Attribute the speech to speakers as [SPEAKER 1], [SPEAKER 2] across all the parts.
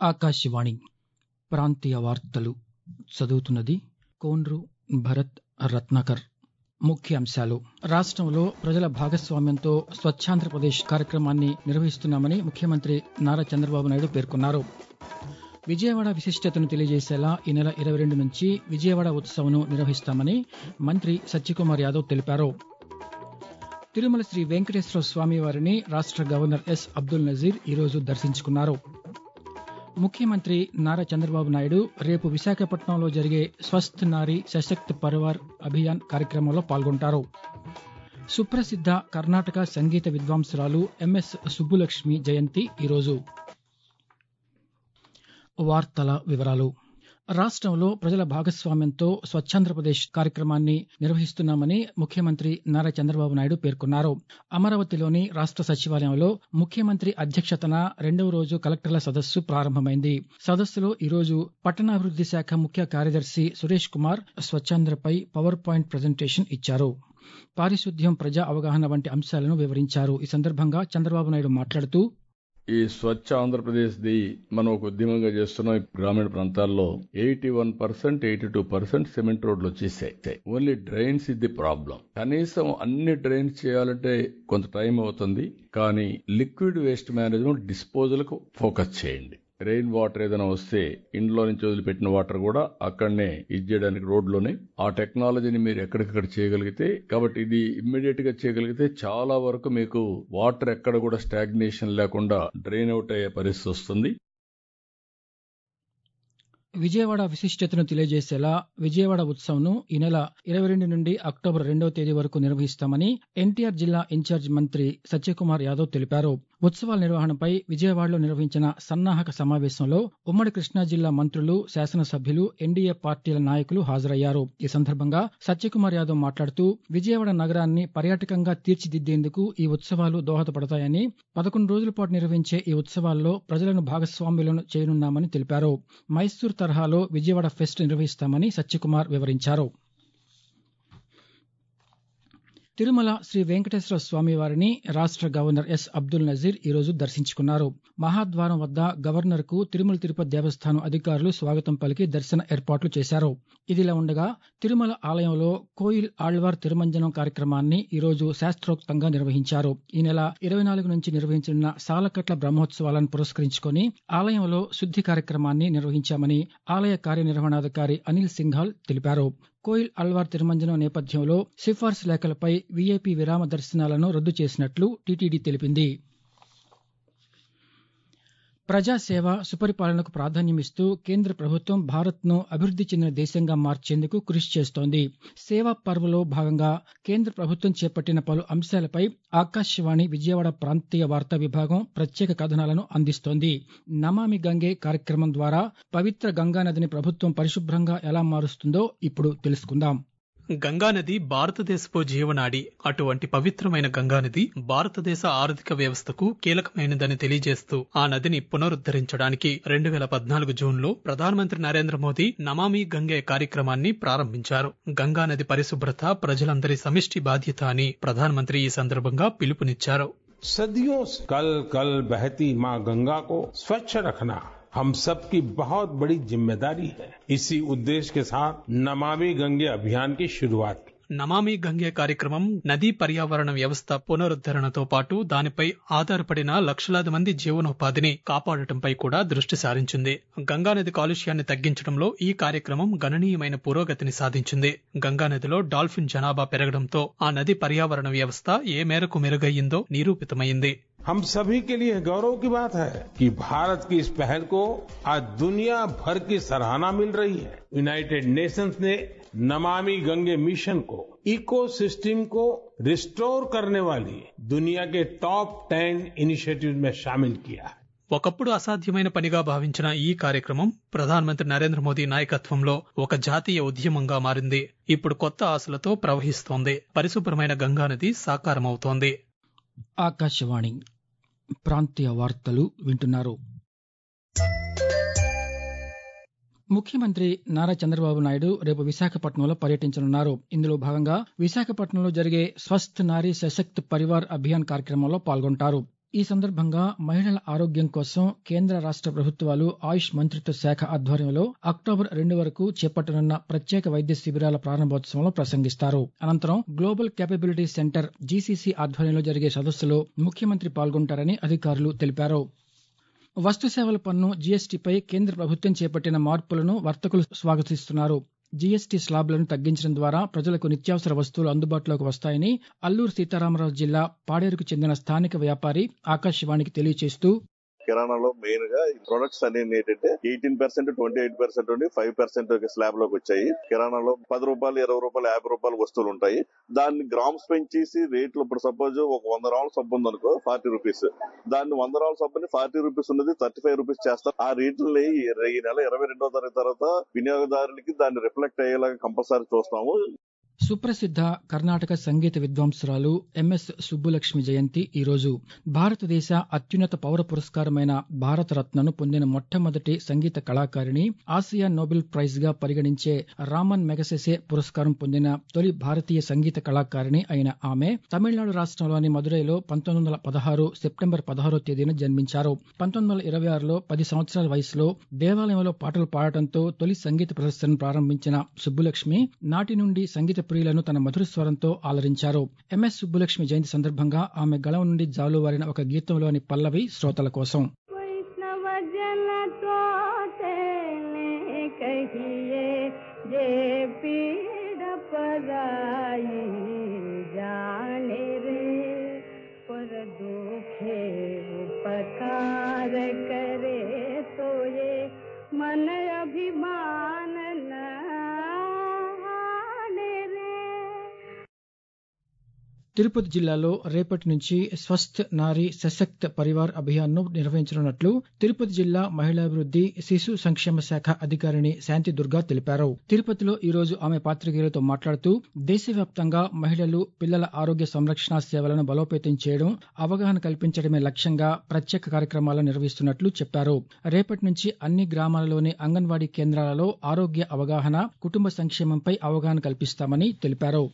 [SPEAKER 1] ఆకాశవాణి ప్రాంతీయ వార్తలు చదువుతున్నది కోండ్రు భరత్ రత్నాకర్ ముఖ్యాంశాలు రాష్టంలో ప్రజల భాగస్వామ్యంతో స్వచ్ఛాంధ్రప్రదేశ్ కార్యక్రమాన్ని నిర్వహిస్తున్నామని ముఖ్యమంత్రి నారా చంద్రబాబు నాయుడు పేర్కొన్నారు విజయవాడ విశిష్టతను తెలియజేసేలా ఈ నెల ఇరవై రెండు నుంచి విజయవాడ ఉత్సవ్ను నిర్వహిస్తామని మంత్రి సత్యకుమార్ యాదవ్ తెలిపారు తిరుమల శ్రీ వెంకటేశ్వర స్వామి వారిని రాష్ట గవర్నర్ ఎస్ అబ్దుల్ నజీర్ ఈరోజు దర్శించుకున్నారు ముఖ్యమంత్రి నారా చంద్రబాబు నాయుడు రేపు విశాఖపట్నంలో జరిగే స్వస్థ్ నారీ సశక్త్ పరివార్ అభియాన్ కార్యక్రమంలో పాల్గొంటారు సుప్రసిద్ద కర్ణాటక సంగీత విద్వాంసురాలు ఎంఎస్ సుబ్బులక్ష్మి జయంతి ఈరోజు వార్తల వివరాలు రాష్టంలో ప్రజల భాగస్వామ్యంతో స్వచ్ఛాంధ్రప్రదేశ్ కార్యక్రమాన్ని నిర్వహిస్తున్నామని ముఖ్యమంత్రి నారా చంద్రబాబు నాయుడు పేర్కొన్నారు అమరావతిలోని రాష్ట సచివాలయంలో ముఖ్యమంత్రి అధ్యక్షతన రెండవ రోజు కలెక్టర్ల సదస్సు ప్రారంభమైంది సదస్సులో ఈరోజు పట్టణాభివృద్ది శాఖ ముఖ్య కార్యదర్శి సురేష్ కుమార్ స్వచ్ఛాంధ్రపై పవర్ పాయింట్ ప్రజెంటేషన్ ఇచ్చారు పారిశుద్ధ్యం ప్రజా అవగాహన వంటి అంశాలను వివరించారు ఈ సందర్భంగా చంద్రబాబు నాయుడు మాట్లాడుతూ
[SPEAKER 2] ఈ స్వచ్ఛ ఆంధ్రప్రదేశ్ ది మనం ఒక ఉద్యమంగా చేస్తున్నాం గ్రామీణ ప్రాంతాల్లో eighty one percent eighty two percent cement రోడ్లు వచ్చేసాయి ఓన్లీ డ్రైన్స్ ఇది ప్రాబ్లం కనీసం అన్ని డ్రైన్స్ చేయాలంటే కొంత టైం అవుతుంది కానీ లిక్విడ్ వేస్ట్ మేనేజ్మెంట్ డిస్పోజల్ కు ఫోకస్ చేయండి రెయిన్ వాటర్ ఏదైనా వస్తే ఇంట్లో నుంచి వదిలిపెట్టిన వాటర్ కూడా అక్కడనే ఇది చేయడానికి రోడ్లోనే ఆ టెక్నాలజీని మీరు ఎక్కడికక్కడ చేయగలిగితే కాబట్టి ఇది ఇమ్మీడియట్ గా చేయగలిగితే చాలా వరకు మీకు వాటర్ ఎక్కడ కూడా స్టాగ్నేషన్ లేకుండా డ్రైన్ అవుట్ అయ్యే పరిస్థితి వస్తుంది
[SPEAKER 1] విజయవాడ విశిష్టతను తెలియజేసేలా విజయవాడ ఉత్సవ్ను ఈ నెల ఇరవై రెండు నుండి అక్టోబర్ రెండవ తేదీ వరకు నిర్వహిస్తామని ఎన్టీఆర్ జిల్లా ఇన్ఛార్జ్ మంత్రి సత్యకుమార్ యాదవ్ తెలిపారు ఉత్సవాల నిర్వహణపై విజయవాడలో నిర్వహించిన సన్నాహక సమావేశంలో ఉమ్మడి కృష్ణా జిల్లా మంత్రులు శాసనసభ్యులు ఎన్డీఏ పార్టీల నాయకులు హాజరయ్యారు ఈ సందర్భంగా సత్యకుమార్ యాదవ్ మాట్లాడుతూ విజయవాడ నగరాన్ని పర్యాటకంగా తీర్చిదిద్దేందుకు ఈ ఉత్సవాలు దోహదపడతాయని పదకొండు రోజుల పాటు నిర్వహించే ఈ ఉత్సవాల్లో ప్రజలను భాగస్వామ్యులను చేయనున్నామని తెలిపారు మైసూర్ తరహాలో విజయవాడ ఫెస్ట్ నిర్వహిస్తామని సత్యకుమార్ వివరించారు తిరుమల శ్రీ వెంకటేశ్వర స్వామి వారిని రాష్ట గవర్నర్ ఎస్ అబ్దుల్ నజీర్ ఈరోజు దర్శించుకున్నారు మహాద్వారం వద్ద గవర్నర్ కు తిరుమల తిరుపతి దేవస్థానం అధికారులు స్వాగతం పలికి దర్శన ఏర్పాట్లు చేశారు ఇదిలా ఉండగా తిరుమల ఆలయంలో కోయిల్ ఆళ్వార్ తిరుమంజనం కార్యక్రమాన్ని ఈరోజు శాస్త్రోక్తంగా నిర్వహించారు ఈ నెల ఇరవై నాలుగు నుంచి నిర్వహించనున్న సాలకట్ల బ్రహ్మోత్సవాలను పురస్కరించుకొని ఆలయంలో శుద్ది కార్యక్రమాన్ని నిర్వహించామని ఆలయ కార్యనిర్వహణాధికారి అనిల్ సింఘాల్ తెలిపారు కోయిల్ అల్వార్ తిరుమంజనం నేపథ్యంలో సిఫార్సు లేఖలపై వీఐపీ విరామ దర్శనాలను రద్దు చేసినట్లు టీటీడీ తెలిపింది ప్రజాసేవ సుపరిపాలనకు ప్రాధాన్యమిస్తూ కేంద్ర ప్రభుత్వం భారత్ను అభివృద్ది చెందిన దేశంగా మార్చేందుకు కృషి చేస్తోంది సేవా పర్వలో భాగంగా కేంద్ర ప్రభుత్వం చేపట్టిన పలు అంశాలపై ఆకాశవాణి విజయవాడ ప్రాంతీయ వార్తా విభాగం ప్రత్యేక కథనాలను అందిస్తోంది నమామి గంగే కార్యక్రమం ద్వారా పవిత్ర గంగానదిని ప్రభుత్వం పరిశుభ్రంగా ఎలా మారుస్తుందో ఇప్పుడు తెలుసుకుందాం
[SPEAKER 3] గంగానది భారతదేశపు జీవనాడి అటువంటి పవిత్రమైన గంగానది భారతదేశ ఆర్థిక వ్యవస్థకు కీలకమైనదని తెలియజేస్తూ ఆ నదిని పునరుద్దరించడానికి రెండు వేల పద్నాలుగు జూన్లో ప్రధానమంత్రి నరేంద్ర మోదీ నమామి గంగే కార్యక్రమాన్ని ప్రారంభించారు గంగానది పరిశుభ్రత ప్రజలందరి సమిష్టి బాధ్యత అని ప్రధానమంత్రి ఈ సందర్భంగా పిలుపునిచ్చారు
[SPEAKER 4] सदियों से कल कल बहती मां गंगा को स्वच्छ रखना हम सबकी बहुत बड़ी जिम्मेदारी है इसी उद्देश्य के साथ नमामि गंगे अभियान की शुरुआत की
[SPEAKER 3] నమామి గంగే కార్యక్రమం నదీ పర్యావరణ వ్యవస్థ పునరుద్దరణతో పాటు దానిపై ఆధారపడిన లక్షలాది మంది జీవనోపాధిని కాపాడటంపై కూడా దృష్టి సారించింది గంగానది కాలుష్యాన్ని తగ్గించడంలో ఈ కార్యక్రమం గణనీయమైన పురోగతిని సాధించింది గంగానదిలో డాల్ఫిన్ జనాభా పెరగడంతో ఆ నది పర్యావరణ వ్యవస్థ ఏ మేరకు మెరుగయ్యిందో నిరూపితమైంది
[SPEAKER 4] हम सभी के लिए गौरव की बात है कि भारत की इस पहल को आज दुनिया भर की सराहना मिल रही है यूनाइटेड नेशंस ने नमामि गंगे मिशन को इकोसिस्टम को रिस्टोर करने वाली दुनिया के टॉप टेन इनिशिएटिव में शामिल किया है
[SPEAKER 3] ఒకప్పుడు అసాధ్యమైన పనిగా భావించిన ఈ కార్యక్రమం ప్రధానమంత్రి నరేంద్ర మోదీ నాయకత్వంలో ఒక జాతీయ ఉద్యమంగా మారింది ఇప్పుడు కొత్త ఆశలతో ప్రవహిస్తోంది పరిశుభ్రమైన గంగానది సాకారమవుతోంది
[SPEAKER 1] ఆకాశవాణి ప్రాంతీయ వార్తలు వింటున్నారు ముఖ్యమంత్రి నారా చంద్రబాబు నాయుడు రేపు విశాఖపట్నంలో పర్యటించనున్నారు ఇందులో భాగంగా విశాఖపట్నంలో జరిగే స్వస్థ్ నారీ సశక్త్ పరివార్ అభియాన్ కార్యక్రమంలో పాల్గొంటారు ఈ సందర్భంగా మహిళల ఆరోగ్యం కోసం కేంద్ర రాష్ట ప్రభుత్వాలు ఆయుష్ మంత్రిత్వ శాఖ ఆధ్వర్యంలో అక్టోబర్ రెండు వరకు చేపట్టనున్న ప్రత్యేక వైద్య శిబిరాల ప్రారంభోత్సవంలో ప్రసంగిస్తారు అనంతరం గ్లోబల్ కేపబిలిటీ సెంటర్ జీసీసీ ఆధ్వర్యంలో జరిగే సదస్సులో ముఖ్యమంత్రి పాల్గొంటారని అధికారులు తెలిపారు వస్తు సేవల పన్ను జీఎస్టీపై కేంద్ర ప్రభుత్వం చేపట్టిన మార్పులను వర్తకులు స్వాగతిస్తున్నారు జీఎస్టీ స్లాబ్లను తగ్గించడం ద్వారా ప్రజలకు నిత్యావసర వస్తువులు అందుబాటులోకి వస్తాయని అల్లూరు సీతారామరాజు జిల్లా పాడేరుకు చెందిన స్థానిక వ్యాపారి ఆకాశవాణికి తెలియజేస్తూ
[SPEAKER 5] కిరాణాలో మెయిన్ గా ప్రొడక్ట్స్ అనేవి ఏంటంటే eighteen percent twenty eight percent ఉండి ఫైవ్ పర్సెంట్ స్లాబ్ లోకి వచ్చాయి కిరాణాలో పది రూపాయలు ఇరవై రూపాయలు యాభై రూపాయలు వస్తువులు ఉంటాయి దాన్ని గ్రామ్స్ పెంచేసి రేట్లు ఇప్పుడు సపోజ్ ఒక వంద రావుల సబ్బు ఉందనుకో ఫార్టీ రూపీస్ దాన్ని వంద రావుల సబ్బుని ఫార్టీ రూపీస్ ఉన్నది థర్టీ ఫైవ్ రూపీస్ చేస్తారు ఆ రేట్లని ఈ నెల ఇరవై రెండో తారీఖు తర్వాత వినియోగదారులకి దాన్ని రిఫ్లెక్ట్ అయ్యేలాగా కంపల్సరీ చూస్తాము
[SPEAKER 1] సుప్రసిద్ధ కర్ణాటక సంగీత విద్వాంసురాలు ఎంఎస్ సుబ్బులక్ష్మి జయంతి ఈరోజు భారతదేశ అత్యున్నత పౌర పురస్కారమైన భారతరత్నను పొందిన మొట్టమొదటి సంగీత కళాకారిణి ఆసియా నోబెల్ ప్రైజ్ గా పరిగణించే రామన్ మెగసెసే పురస్కారం పొందిన తొలి భారతీయ సంగీత కళాకారిణి అయిన ఆమె తమిళనాడు రాష్ట్రంలోని మదురైలో పంతొమ్మిది వందల పదహారు సెప్టెంబర్ పదహారో తేదీన జన్మించారు పంతొమ్మిది వందల ఇరవై ఆరులో పది సంవత్సరాల వయసులో దేవాలయంలో పాటలు పాడటంతో తొలి సంగీత ప్రదర్శనను ప్రారంభించిన సుబ్బులక్ష్మి నాటి నుండి సంగీత ప్రియులను తన మధుర స్వరంతో ఆలరించారు ఎంఎస్ సుబ్బులక్ష్మి జయంతి సందర్భంగా ఆమె గళం నుండి జాలువారిన ఒక గీతంలోని పల్లవి శ్రోతల కోసం
[SPEAKER 6] वैष्णव जन तो तेने कहिए जे पीड़ पराई जाने रे पर दुखे उपकार करे तो ये मन अभिमान न हाने रे
[SPEAKER 1] తిరుపతి జిల్లాలో రేపటి నుంచి స్వస్థ్ నారీ సశక్త్ పరివార్ అభియాన్ ను నిర్వహించనున్నట్లు తిరుపతి జిల్లా మహిళాభివృద్ది శిశు సంక్షేమ శాఖ అధికారిణి శాంతి దుర్గా తెలిపారు తిరుపతిలో ఈ రోజు ఆమె పాత్రికేయులతో మాట్లాడుతూ దేశవ్యాప్తంగా మహిళలు పిల్లల ఆరోగ్య సంరక్షణ సేవలను బలోపేతం చేయడం అవగాహన కల్పించడమే లక్ష్యంగా ప్రత్యేక కార్యక్రమాలను నిర్వహిస్తున్నట్లు చెప్పారు రేపటి నుంచి అన్ని గ్రామాలలోని అంగన్వాడీ కేంద్రాలలో ఆరోగ్య అవగాహన కుటుంబ సంక్షేమంపై అవగాహన కల్పిస్తామని తెలిపారు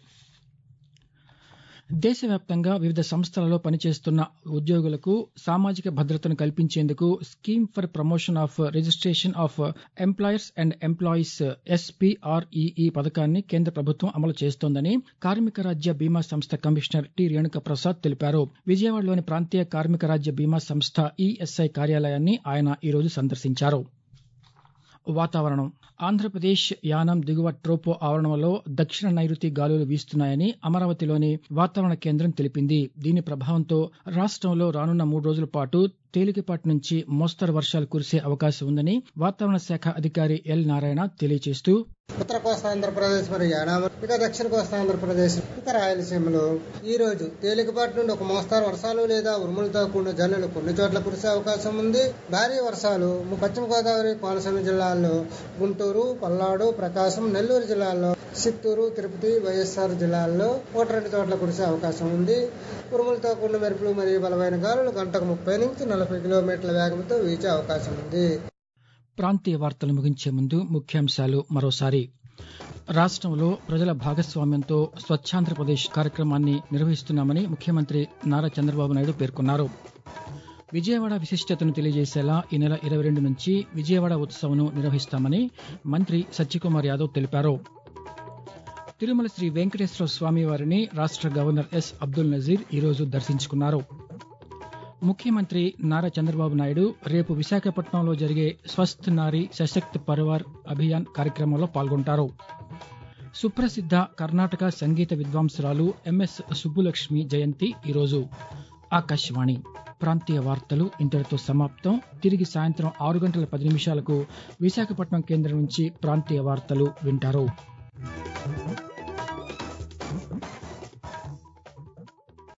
[SPEAKER 1] దేశవ్యాప్తంగా వివిధ సంస్థలలో పనిచేస్తున్న ఉద్యోగులకు సామాజిక భద్రతను కల్పించేందుకు scheme for promotion of registration of employers and employees SPREE పథకాన్ని కేంద్ర ప్రభుత్వం అమలు చేస్తోందని కార్మిక రాజ్య బీమా సంస్థ కమిషనర్ టి రేణుక ప్రసాద్ తెలిపారు విజయవాడలోని ప్రాంతీయ కార్మిక రాజ్య బీమా సంస్థ ఈఎస్ఐ కార్యాలయాన్ని ఆయన ఈరోజు సందర్శించారు వాతావరణం ఆంధ్రప్రదేశ్ యానం దిగువ ట్రోపో ఆవరణంలో దక్షిణ నైరుతి గాలులు వీస్తున్నాయని అమరావతిలోని వాతావరణ కేంద్రం తెలిపింది దీని ప్రభావంతో రాష్ట్రంలో రానున్న మూడు రోజుల పాటు తేలికపాటి నుంచి మోస్తరు వర్షాలు కురిసే అవకాశం ఉందని వాతావరణ శాఖ అధికారి ఎల్ నారాయణ తెలియజేస్తూ
[SPEAKER 7] ఉత్తర కోస్తా ఆంధ్రప్రదేశ్ మరియు యానాం ఇక దక్షిణ కోస్తా ఆంధ్రప్రదేశ్ ఇక రాయలసీమలో ఈ రోజు తేలికపాటి నుండి ఒక మోస్తారు వర్షాలు లేదా ఉరుములతో కూడిన జల్లులు కొన్ని చోట్ల కురిసే అవకాశం ఉంది భారీ వర్షాలు పశ్చిమ గోదావరి కోనసీమ జిల్లాల్లో గుంటూరు పల్నాడు ప్రకాశం నెల్లూరు జిల్లాల్లో చిత్తూరు తిరుపతి వైఎస్ఆర్ జిల్లాల్లో ఒకటి రెండు చోట్ల కురిసే అవకాశం ఉంది ఉరుములతో కూడిన మెరుపులు మరియు బలమైన గాలులు గంటకు ముప్పై నుంచి నలభై కిలోమీటర్ల వేగంతో వీచే అవకాశం ఉంది
[SPEAKER 1] ప్రాంతీయ వార్తలు ముగించే ముందు ముఖ్యాంశాలు మరోసారి రాష్ట్రంలో ప్రజల భాగస్వామ్యంతో స్వచ్ఛాంధ్రప్రదేశ్ కార్యక్రమాన్ని నిర్వహిస్తున్నామని ముఖ్యమంత్రి నారా చంద్రబాబు నాయుడు పేర్కొన్నారు విజయవాడ విశిష్టతను తెలియజేసేలా ఈ నెల ఇరవై రెండు నుంచి విజయవాడ ఉత్సవం నిర్వహిస్తామని మంత్రి సత్యకుమార్ యాదవ్ తెలిపారు తిరుమల శ్రీ వెంకటేశ్వర స్వామి వారిని రాష్ట్ర గవర్నర్ ఎస్ అబ్దుల్ నజీర్ ఈరోజు దర్శించుకున్నారు ముఖ్యమంత్రి నారా చంద్రబాబు నాయుడు రేపు విశాఖపట్నంలో జరిగే స్వస్థ్ నారీ సశక్త్ పరివార్ అభియాన్ కార్యక్రమంలో పాల్గొంటారు సుప్రసిద్ధ కర్ణాటక సంగీత విద్వాంసురాలు ఎంఎస్ సుబ్బులక్ష్మి జయంతి ఈరోజు ఆకాశవాణి ప్రాంతీయ వార్తలు ఇంతటితో సమాప్తం తిరిగి సాయంత్రం ఆరు గంటల పది నిమిషాలకు విశాఖపట్నం కేంద్రం నుంచి ప్రాంతీయ వార్తలు వింటారు